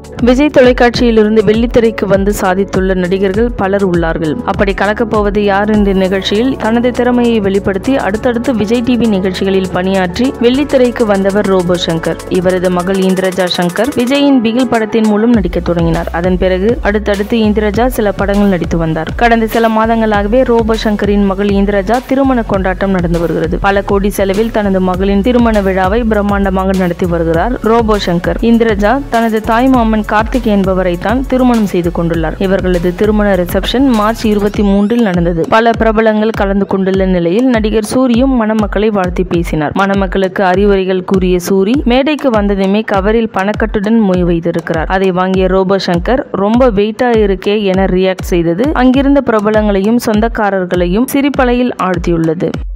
விஜய் தொலைக்காட்சியிலிருந்து வெள்ளித்திரைக்கு வந்து சாதித்துள்ள நடிகர்கள் பலர் உள்ளார்கள் அப்படி கலக்கப் போவது யார் என்ற நிகழ்ச்சியில் தனது திறமையை வெளிப்படுத்தி அடுத்தடுத்து விஜய் டிவி நிகழ்ச்சிகளில் பணியாற்றி வெள்ளித்திரைக்கு வந்தவர் ரோபோ சங்கர் இவரது மகள் இந்திரஜா சங்கர் விஜயின் பிகில் படத்தின் மூலம் நடிக்கத் தொடங்கினார் அதன் பிறகு அடுத்தடுத்து இந்திரஜா சில படங்கள் நடித்து வந்தார் கடந்த சில மாதங்களாகவே ரோபோ சங்கரின் மகள் இந்திரஜா திருமண கொண்டாட்டம் நடந்து வருகிறது பல கோடி செலவில் தனது மகளின் திருமண விழாவை பிரம்மாண்டமாக நடத்தி வருகிறார் ரோபோ சங்கர் இந்திரஜா தனது தாய் மாமன் கார்த்திக் என்பவரை தான் திருமணம் செய்து கொண்டுள்ளார் இவர்களது திருமண ரிசப்ஷன் மார்ச் இருபத்தி மூன்றில் நடந்தது பல பிரபலங்கள் கலந்து கொண்டுள்ள நிலையில் நடிகர் சூரியும் மணமக்களை வாழ்த்தி பேசினார் மணமக்களுக்கு அறிவுரைகள் கூறிய சூரி மேடைக்கு வந்ததுமே கவரில் பணக்கட்டுடன் மொய் வைத்திருக்கிறார் அதை வாங்கிய ரோபோ சங்கர் ரொம்ப வெயிட்டா இருக்கே என ரியாக்ட் செய்தது அங்கிருந்த பிரபலங்களையும் சொந்தக்காரர்களையும் சிரிப்பலையில் ஆழ்த்தியுள்ளது